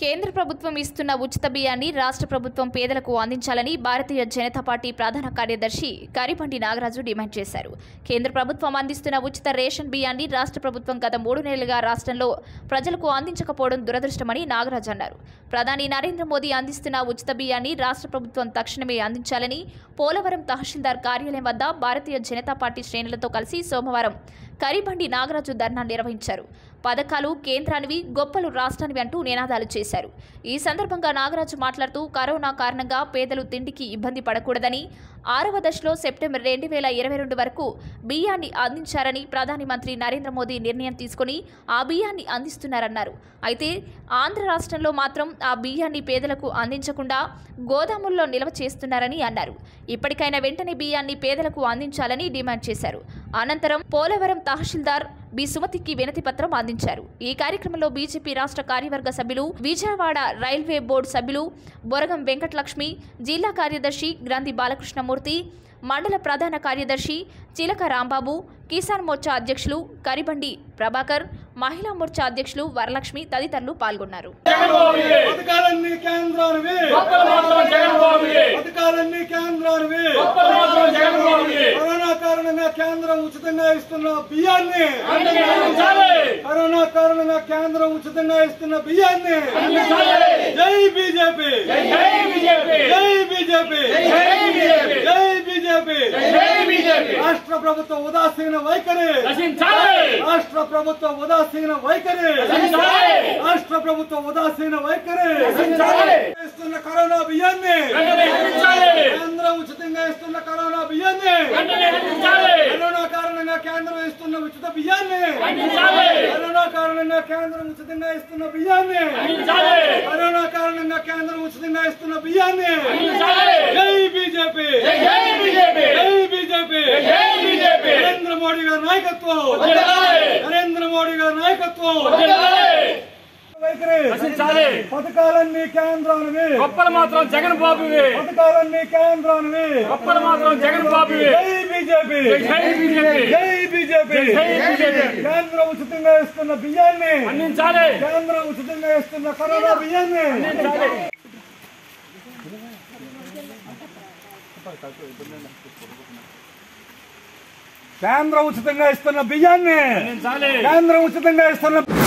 కేంద్ర ప్రభుత్వం ఇస్తున్న ఉచిత బియ్యాన్ని రాష్ట్ర ప్రభుత్వం పేదలకు అందించాలని భారతీయ జనతా పార్టీ ప్రధాన కార్యదర్శి కరిపండి నాగరాజు డిమాండ్ చేశారు కేంద్ర ప్రభుత్వం అందిస్తున్న ఉచిత రేషన్ బియ్యాన్ని రాష్ట్ర ప్రభుత్వం గత మూడు నెలలుగా రాష్ట్రంలో ప్రజలకు అందించకపోవడం దురదృష్టమని నాగరాజు అన్నారు ప్రధాని నరేంద్ర మోదీ అందిస్తున్న ఉచిత బియ్యాన్ని రాష్ట్ర ప్రభుత్వం తక్షణమే అందించాలని పోలవరం తహసీల్దార్ కార్యాలయం వద్ద భారతీయ జనతా పార్టీ శ్రేణులతో కలిసి సోమవారం కరిబండి నాగరాజు ధర్నా నిర్వహించారు పథకాలు కేంద్రానివి గొప్పలు రాష్ట్రానివి అంటూ నినాదాలు చేశారు ఈ సందర్భంగా నాగరాజు మాట్లాడుతూ కరోనా కారణంగా పేదలు తిండికి ఇబ్బంది పడకూడదని ఆరవ దశలో సెప్టెంబర్ రెండు వేల ఇరవై రెండు వరకు బియ్యాన్ని అందించారని ప్రధాని మంత్రి నరేంద్ర మోదీ నిర్ణయం తీసుకుని ఆ బియ్యాన్ని అందిస్తున్నారన్నారు అయితే ఆంధ్ర రాష్ట్రంలో మాత్రం ఆ బియ్యాన్ని పేదలకు అందించకుండా గోదాముల్లో నిల్వ చేస్తున్నారని అన్నారు ఇప్పటికైనా వెంటనే బియ్యాన్ని పేదలకు అందించాలని డిమాండ్ చేశారు అనంతరం పోలవరం తహసీల్దార్ బి సుమతికి వినతి పత్రం అందించారు ఈ కార్యక్రమంలో బీజేపీ రాష్ట్ర కార్యవర్గ సభ్యులు విజయవాడ రైల్వే బోర్డు సభ్యులు బొరగం వెంకటలక్ష్మి జిల్లా కార్యదర్శి గ్రంథి బాలకృష్ణమూర్తి మండల ప్రధాన కార్యదర్శి చిలక రాంబాబు కిసాన్ మోర్చా అధ్యక్షులు కరిబండి ప్రభాకర్ మహిళా మోర్చా అధ్యక్షులు వరలక్ష్మి తదితరులు పాల్గొన్నారు పథకాలన్నీ కేంద్రానివి పథకాలన్నీ కేంద్రానివి కరోనా కారణంగా కేంద్రం ఉచితంగా ఇస్తున్న బియ్యాన్ని కరోనా కారణంగా కేంద్రం ఉచితంగా ఇస్తున్న బియ్యాన్ని జై బీజేపీ జై బీజేపీ జై బీజేపీ రాష్ట్ర ప్రభుత్వ ఉదాసీన వైఖరి రాష్ట్ర ప్రభుత్వ ఉదాసీన వైఖరి రాష్ట్ర ప్రభుత్వ ఉదాసీన వైఖరి ఇస్తున్న కరోనా బియ్యాన్ని కేంద్రం ఉచితంగా ఇస్తున్న కరోనా బియ్యాన్ని కరోనా కారణంగా కేంద్రం ఇస్తున్న ఉచిత బియ్యాన్ని కరోనా కారణంగా కేంద్రం ఉచితంగా ఇస్తున్న బియ్యాన్ని కరోనా కారణంగా కేంద్రం ఉచితంగా ఇస్తున్న బియ్యాన్ని జై బీజేపీ జై బీజేపీ నరేంద్ర మోడీ గారి నాయకత్వం నరేంద్ర మోడీ గారి నాయకత్వం వైఖరి పథకాలన్నీ కేంద్రానివి గొప్పలు మాత్రం జగన్ బాబువి పథకాలన్నీ కేంద్రానివి గొప్పలు మాత్రం జగన్ బాబువి జై బీజేపీ జై బీజేపీ జై బీజేపీ జై బీజేపీ కేంద్రం ఉచితంగా ఇస్తున్న బియ్యాన్ని అందించాలి కేంద్రం ఉచితంగా ఇస్తున్న కరోనా బియ్యాన్ని కేంద్రం ఉచితంగా ఇస్తున్న బియ్యాన్ని అందించాలి కేంద్రం ఉచితంగా ఇస్తున్న